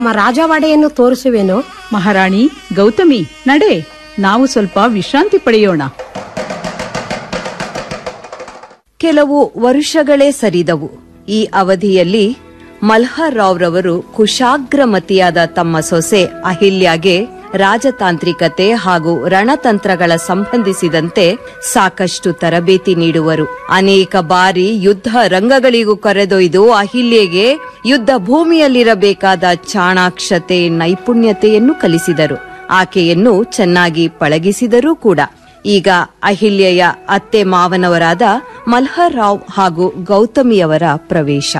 ನಮ್ಮ ರಾಜವಾಡೆಯನ್ನು ತೋರಿಸುವೆನು ಮಹಾರಾಣಿ ಗೌತಮಿ ನಡೆ ನಾವು ಸ್ವಲ್ಪ ವಿಶ್ರಾಂತಿ ಪಡೆಯೋಣ ಕೆಲವು ವರುಷಗಳೇ ಸರಿದವು ಈ ಅವಧಿಯಲ್ಲಿ ಮಲ್ಹರ್ ರಾವ್ರವರು ಕುಶಾಗ್ರಮತಿಯಾದ ತಮ್ಮ ಸೊಸೆ ಅಹಿಲ್ಯಾಗೆ ರಾಜತಾಂತ್ರಿಕತೆ ಹಾಗೂ ರಣತಂತ್ರಗಳ ಸಂಬಂಧಿಸಿದಂತೆ ಸಾಕಷ್ಟು ತರಬೇತಿ ನೀಡುವರು ಅನೇಕ ಬಾರಿ ಯುದ್ಧ ರಂಗಗಳಿಗೂ ಕರೆದೊಯ್ದು ಅಹಿಲ್ಯೆಗೆ ಯುದ್ಧ ಭೂಮಿಯಲ್ಲಿರಬೇಕಾದ ಚಾಣಾಕ್ಷತೆ ನೈಪುಣ್ಯತೆಯನ್ನು ಕಲಿಸಿದರು ಆಕೆಯನ್ನು ಚೆನ್ನಾಗಿ ಪಳಗಿಸಿದರೂ ಕೂಡ ಈಗ ಅಹಿಲ್ಯೆಯ ಅತ್ತೆ ಮಾವನವರಾದ ಮಲ್ಹರ್ ರಾವ್ ಹಾಗೂ ಗೌತಮಿಯವರ ಪ್ರವೇಶ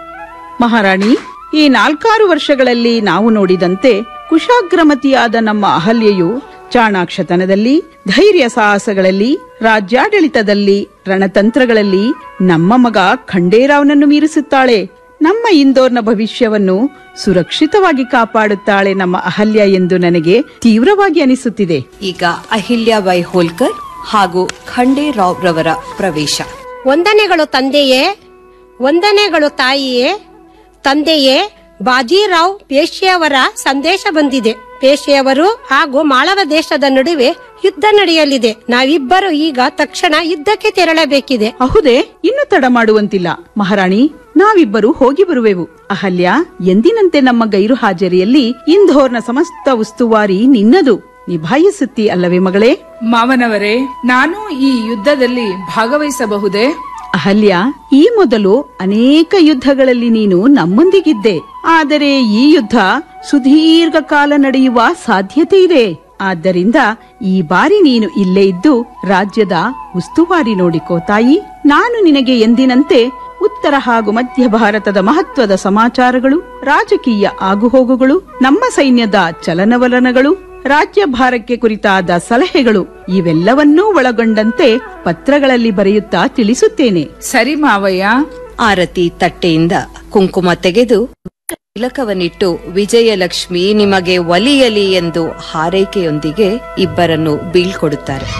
ಮಹಾರಾಣಿ ಈ ನಾಲ್ಕಾರು ವರ್ಷಗಳಲ್ಲಿ ನಾವು ನೋಡಿದಂತೆ ಕುಶಾಗ್ರಮತಿಯಾದ ನಮ್ಮ ಅಹಲ್ಯೆಯು ಚಾಣಾಕ್ಷತನದಲ್ಲಿ ಧೈರ್ಯ ಸಾಹಸಗಳಲ್ಲಿ ರಾಜ್ಯಾಡಳಿತದಲ್ಲಿ ರಣತಂತ್ರಗಳಲ್ಲಿ ನಮ್ಮ ಮಗ ಖಂಡೇರಾವ್ನನ್ನು ಮೀರಿಸುತ್ತಾಳೆ ನಮ್ಮ ಇಂದೋರ್ನ ಭವಿಷ್ಯವನ್ನು ಸುರಕ್ಷಿತವಾಗಿ ಕಾಪಾಡುತ್ತಾಳೆ ನಮ್ಮ ಅಹಲ್ಯ ಎಂದು ನನಗೆ ತೀವ್ರವಾಗಿ ಅನಿಸುತ್ತಿದೆ ಈಗ ಅಹಿಲ್ಯಾಬಾಯಿ ಹೋಲ್ಕರ್ ಹಾಗೂ ಖಂಡೇರಾವ್ ರವರ ಪ್ರವೇಶ ವಂದನೆಗಳು ತಂದೆಯೇ ವಂದನೆಗಳು ತಾಯಿಯೇ ತಂದೆಯೇ ಬಾಜಿರಾವ್ ಪೇಶೆಯವರ ಸಂದೇಶ ಬಂದಿದೆ ಪೇಶೆಯವರು ಹಾಗೂ ಮಾಳವ ದೇಶದ ನಡುವೆ ಯುದ್ಧ ನಡೆಯಲಿದೆ ನಾವಿಬ್ಬರು ಈಗ ತಕ್ಷಣ ಯುದ್ಧಕ್ಕೆ ತೆರಳಬೇಕಿದೆ ಅಹುದೇ ಇನ್ನು ತಡ ಮಾಡುವಂತಿಲ್ಲ ಮಹಾರಾಣಿ ನಾವಿಬ್ಬರು ಹೋಗಿ ಬರುವೆವು ಅಹಲ್ಯ ಎಂದಿನಂತೆ ನಮ್ಮ ಗೈರು ಹಾಜರಿಯಲ್ಲಿ ಇಂಧೋರ್ನ ಸಮಸ್ತ ಉಸ್ತುವಾರಿ ನಿನ್ನದು ನಿಭಾಯಿಸುತ್ತಿ ಅಲ್ಲವೇ ಮಗಳೇ ಮಾವನವರೇ ನಾನು ಈ ಯುದ್ಧದಲ್ಲಿ ಭಾಗವಹಿಸಬಹುದೇ ಅಹಲ್ಯ ಈ ಮೊದಲು ಅನೇಕ ಯುದ್ಧಗಳಲ್ಲಿ ನೀನು ನಮ್ಮೊಂದಿಗಿದ್ದೆ ಆದರೆ ಈ ಯುದ್ಧ ಸುದೀರ್ಘ ಕಾಲ ನಡೆಯುವ ಸಾಧ್ಯತೆ ಇದೆ ಆದ್ದರಿಂದ ಈ ಬಾರಿ ನೀನು ಇಲ್ಲೇ ಇದ್ದು ರಾಜ್ಯದ ಉಸ್ತುವಾರಿ ನೋಡಿಕೋ ತಾಯಿ ನಾನು ನಿನಗೆ ಎಂದಿನಂತೆ ಉತ್ತರ ಹಾಗೂ ಮಧ್ಯ ಭಾರತದ ಮಹತ್ವದ ಸಮಾಚಾರಗಳು ರಾಜಕೀಯ ಆಗುಹೋಗುಗಳು ನಮ್ಮ ಸೈನ್ಯದ ಚಲನವಲನಗಳು ರಾಜ್ಯ ಭಾರಕ್ಕೆ ಕುರಿತಾದ ಸಲಹೆಗಳು ಇವೆಲ್ಲವನ್ನೂ ಒಳಗೊಂಡಂತೆ ಪತ್ರಗಳಲ್ಲಿ ಬರೆಯುತ್ತಾ ತಿಳಿಸುತ್ತೇನೆ ಸರಿ ಮಾವಯ್ಯ ಆರತಿ ತಟ್ಟೆಯಿಂದ ಕುಂಕುಮ ತೆಗೆದು ತಿಲಕವನ್ನಿಟ್ಟು ವಿಜಯಲಕ್ಷ್ಮಿ ನಿಮಗೆ ಒಲಿಯಲಿ ಎಂದು ಹಾರೈಕೆಯೊಂದಿಗೆ ಇಬ್ಬರನ್ನು ಬೀಳ್ಕೊಡುತ್ತಾರೆ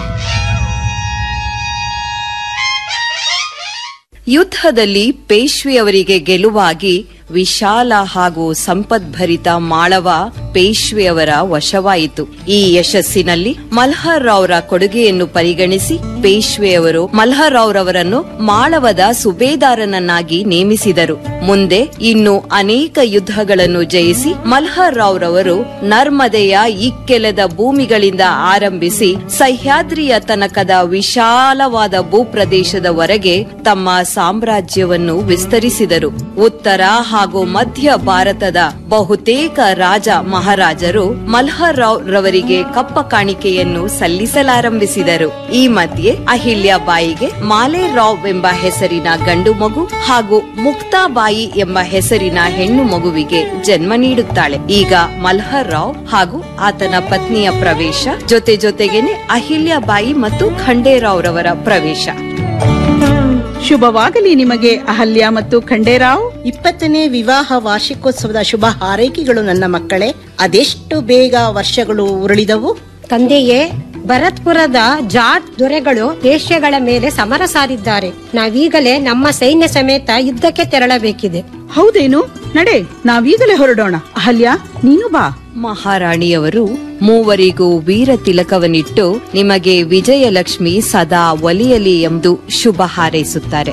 ಯುದ್ಧದಲ್ಲಿ ಪೇಶ್ವೆಯವರಿಗೆ ಗೆಲುವಾಗಿ ವಿಶಾಲ ಹಾಗೂ ಸಂಪದ್ಭರಿತ ಮಾಳವ ಪೇಶ್ವೆಯವರ ವಶವಾಯಿತು ಈ ಯಶಸ್ಸಿನಲ್ಲಿ ಮಲ್ಹರ್ ರಾವ್ರ ಕೊಡುಗೆಯನ್ನು ಪರಿಗಣಿಸಿ ಪೇಶ್ವೆಯವರು ಮಲ್ಹರ್ ರಾವ್ರವರನ್ನು ಮಾಳವದ ಸುಬೇದಾರನನ್ನಾಗಿ ನೇಮಿಸಿದರು ಮುಂದೆ ಇನ್ನು ಅನೇಕ ಯುದ್ಧಗಳನ್ನು ಜಯಿಸಿ ಮಲ್ಹರ್ ರಾವ್ರವರು ನರ್ಮದೆಯ ಇಕ್ಕೆಲೆದ ಭೂಮಿಗಳಿಂದ ಆರಂಭಿಸಿ ಸಹ್ಯಾದ್ರಿಯ ತನಕದ ವಿಶಾಲವಾದ ಭೂಪ್ರದೇಶದವರೆಗೆ ತಮ್ಮ ಸಾಮ್ರಾಜ್ಯವನ್ನು ವಿಸ್ತರಿಸಿದರು ಉತ್ತರ ಹಾಗೂ ಮಧ್ಯ ಭಾರತದ ಬಹುತೇಕ ರಾಜ ಮಹಾರಾಜರು ಮಲ್ಹರ್ ರಾವ್ ರವರಿಗೆ ಕಪ್ಪ ಕಾಣಿಕೆಯನ್ನು ಸಲ್ಲಿಸಲಾರಂಭಿಸಿದರು ಈ ಮಧ್ಯೆ ಅಹಿಲ್ಯಾಬಾಯಿಗೆ ಮಾಲೆ ರಾವ್ ಎಂಬ ಹೆಸರಿನ ಗಂಡು ಮಗು ಹಾಗೂ ಮುಕ್ತಾಬಾಯಿ ಎಂಬ ಹೆಸರಿನ ಹೆಣ್ಣು ಮಗುವಿಗೆ ಜನ್ಮ ನೀಡುತ್ತಾಳೆ ಈಗ ಮಲ್ಹರ್ ರಾವ್ ಹಾಗೂ ಆತನ ಪತ್ನಿಯ ಪ್ರವೇಶ ಜೊತೆ ಜೊತೆಗೇನೆ ಅಹಿಲ್ಯಾಬಾಯಿ ಮತ್ತು ಖಂಡೇರಾವ್ ರವರ ಪ್ರವೇಶ ಶುಭವಾಗಲಿ ನಿಮಗೆ ಅಹಲ್ಯ ಮತ್ತು ಖಂಡೇರಾವ್ ಇಪ್ಪತ್ತನೇ ವಿವಾಹ ವಾರ್ಷಿಕೋತ್ಸವದ ಶುಭ ಹಾರೈಕೆಗಳು ನನ್ನ ಮಕ್ಕಳೇ ಅದೆಷ್ಟು ಬೇಗ ವರ್ಷಗಳು ಉರುಳಿದವು ತಂದೆಯೇ ಭರತ್ಪುರದ ಜಾಟ್ ದೊರೆಗಳು ಪೇಶ್ಯಗಳ ಮೇಲೆ ಸಮರ ಸಾರಿದ್ದಾರೆ ನಾವೀಗಲೇ ನಮ್ಮ ಸೈನ್ಯ ಸಮೇತ ಯುದ್ಧಕ್ಕೆ ತೆರಳಬೇಕಿದೆ ಹೌದೇನು ನಡೆ ನಾವೀಗಲೇ ಹೊರಡೋಣ ಅಹಲ್ಯ ನೀನು ಬಾ ಮಹಾರಾಣಿಯವರು ಮೂವರಿಗೂ ವೀರ ತಿಲಕವನ್ನಿಟ್ಟು ನಿಮಗೆ ವಿಜಯಲಕ್ಷ್ಮಿ ಸದಾ ಒಲಿಯಲಿ ಎಂದು ಶುಭ ಹಾರೈಸುತ್ತಾರೆ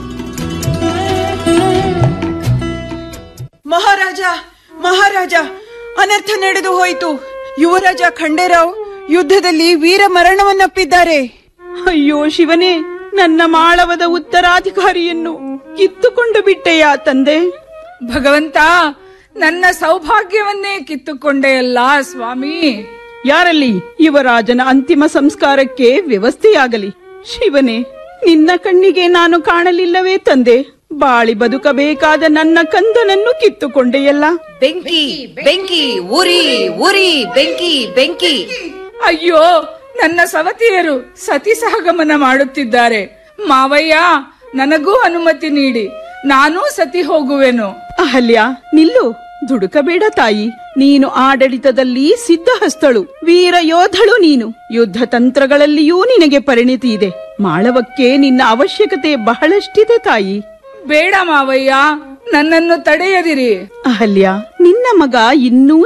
ಮಹಾರಾಜ ಮಹಾರಾಜ ಅನರ್ಥ ನಡೆದು ಹೋಯಿತು ಯುವರಾಜ ಖಂಡೇರಾವ್ ಯುದ್ಧದಲ್ಲಿ ವೀರ ಮರಣವನ್ನಪ್ಪಿದ್ದಾರೆ ಅಯ್ಯೋ ಶಿವನೇ ನನ್ನ ಮಾಳವದ ಉತ್ತರಾಧಿಕಾರಿಯನ್ನು ಕಿತ್ತುಕೊಂಡು ಬಿಟ್ಟೆಯಾ ತಂದೆ ಭಗವಂತ ನನ್ನ ಸೌಭಾಗ್ಯವನ್ನೇ ಕಿತ್ತುಕೊಂಡೆಯಲ್ಲ ಸ್ವಾಮಿ ಯಾರಲ್ಲಿ ಯುವರಾಜನ ಅಂತಿಮ ಸಂಸ್ಕಾರಕ್ಕೆ ವ್ಯವಸ್ಥೆಯಾಗಲಿ ಶಿವನೇ ನಿನ್ನ ಕಣ್ಣಿಗೆ ನಾನು ಕಾಣಲಿಲ್ಲವೇ ತಂದೆ ಬಾಳಿ ಬದುಕಬೇಕಾದ ನನ್ನ ಕಂದನನ್ನು ಕಿತ್ತುಕೊಂಡೆಯಲ್ಲ ಬೆಂಕಿ ಬೆಂಕಿ ಉರಿ ಉರಿ ಬೆಂಕಿ ಬೆಂಕಿ ಅಯ್ಯೋ ನನ್ನ ಸವತಿಯರು ಸತಿ ಸಹಗಮನ ಮಾಡುತ್ತಿದ್ದಾರೆ ಮಾವಯ್ಯ ನನಗೂ ಅನುಮತಿ ನೀಡಿ ನಾನೂ ಸತಿ ಹೋಗುವೆನು ಅಹಲ್ಯ ನಿಲ್ಲು ದುಡುಕಬೇಡ ತಾಯಿ ನೀನು ಆಡಳಿತದಲ್ಲಿ ಸಿದ್ಧಹಸ್ತಳು ವೀರ ಯೋಧಳು ನೀನು ಯುದ್ಧ ತಂತ್ರಗಳಲ್ಲಿಯೂ ನಿನಗೆ ಪರಿಣಿತಿ ಇದೆ ಮಾಳವಕ್ಕೆ ನಿನ್ನ ಅವಶ್ಯಕತೆ ಬಹಳಷ್ಟಿದೆ ತಾಯಿ ಬೇಡ ಮಾವಯ್ಯ ನನ್ನನ್ನು ತಡೆಯದಿರಿ ಅಹಲ್ಯ ನಿನ್ನ ಮಗ ಇನ್ನೂ